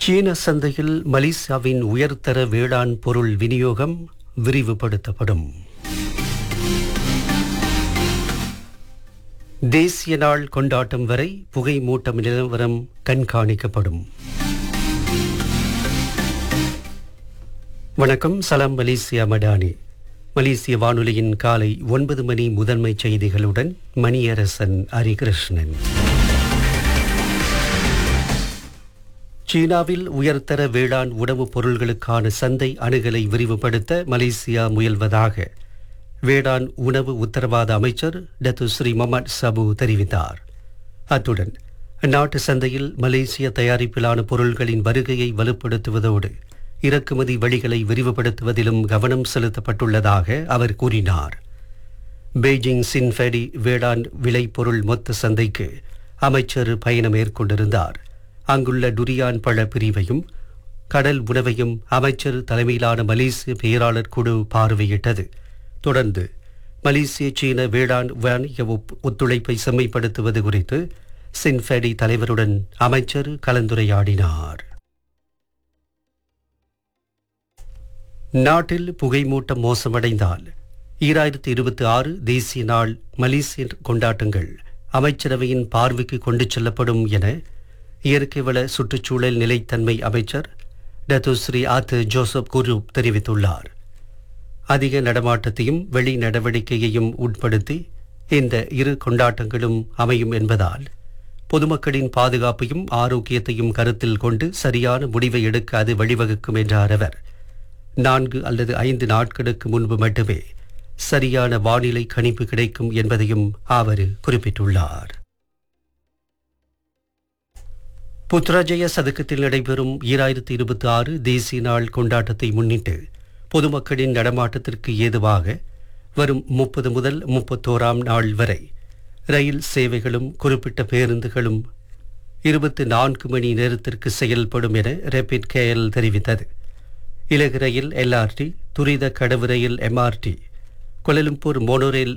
சீன சந்தையில் மலேசியாவின் உயர்தர வேளாண் பொருள் விநியோகம் விரிவுபடுத்தப்படும் தேசிய நாள் கொண்டாட்டம் வரை புகை மூட்டம் நிலவரம் கண்காணிக்கப்படும் வணக்கம் சலாம் மலேசியா மடானி மலேசிய வானொலியின் காலை ஒன்பது மணி முதன்மை செய்திகளுடன் மணியரசன் ஹரிகிருஷ்ணன் சீனாவில் உயர்தர வேளாண் உணவுப் பொருள்களுக்கான சந்தை அணுகலை விரிவுபடுத்த மலேசியா முயல்வதாக வேளாண் உணவு உத்தரவாத அமைச்சர் டத்து ஸ்ரீ மொமட் சபு தெரிவித்தார் அத்துடன் அந்நாட்டு சந்தையில் மலேசிய தயாரிப்பிலான பொருள்களின் வருகையை வலுப்படுத்துவதோடு இறக்குமதி வழிகளை விரிவுபடுத்துவதிலும் கவனம் செலுத்தப்பட்டுள்ளதாக அவர் கூறினார் பெய்ஜிங் சின்ஃபெடி வேளாண் விளைபொருள் மொத்த சந்தைக்கு அமைச்சர் பயணம் மேற்கொண்டிருந்தார் அங்குள்ள டுரியான் பழ பிரிவையும் கடல் உணவையும் அமைச்சர் தலைமையிலான மலேசிய பேராளர் குழு பார்வையிட்டது தொடர்ந்து மலேசிய சீன வேளாண் வாணிக ஒப்- ஒத்துழைப்பை செம்மைப்படுத்துவது குறித்து சின்ஃபெடி தலைவருடன் அமைச்சர் கலந்துரையாடினார் நாட்டில் புகைமூட்டம் மோசமடைந்தால் ஈராயிரத்தி இருபத்தி ஆறு தேசிய நாள் மலேசிய கொண்டாட்டங்கள் அமைச்சரவையின் பார்வைக்கு கொண்டு செல்லப்படும் என இயற்கை வள சுற்றுச்சூழல் நிலைத்தன்மை அமைச்சர் டத்துஸ்ரீ ஆத்து ஜோசப் குரு தெரிவித்துள்ளார் அதிக நடமாட்டத்தையும் வெளி நடவடிக்கையையும் உட்படுத்தி இந்த இரு கொண்டாட்டங்களும் அமையும் என்பதால் பொதுமக்களின் பாதுகாப்பையும் ஆரோக்கியத்தையும் கருத்தில் கொண்டு சரியான முடிவை எடுக்க அது வழிவகுக்கும் என்றார் அவர் நான்கு அல்லது ஐந்து நாட்களுக்கு முன்பு மட்டுமே சரியான வானிலை கணிப்பு கிடைக்கும் என்பதையும் அவர் குறிப்பிட்டுள்ளார் புத்ராஜய சதுக்கத்தில் நடைபெறும் ஈராயிரத்தி இருபத்தி ஆறு தேசிய நாள் கொண்டாட்டத்தை முன்னிட்டு பொதுமக்களின் நடமாட்டத்திற்கு ஏதுவாக வரும் முப்பது முதல் முப்பத்தோராம் நாள் வரை ரயில் சேவைகளும் குறிப்பிட்ட பேருந்துகளும் இருபத்தி நான்கு மணி நேரத்திற்கு செயல்படும் என ரேபிட் கேஎல் தெரிவித்தது இலகு ரயில் எல்ஆர்டி துரித கடவு ரயில் எம்ஆர்டி கொலலும்பூர் மோனோரயில்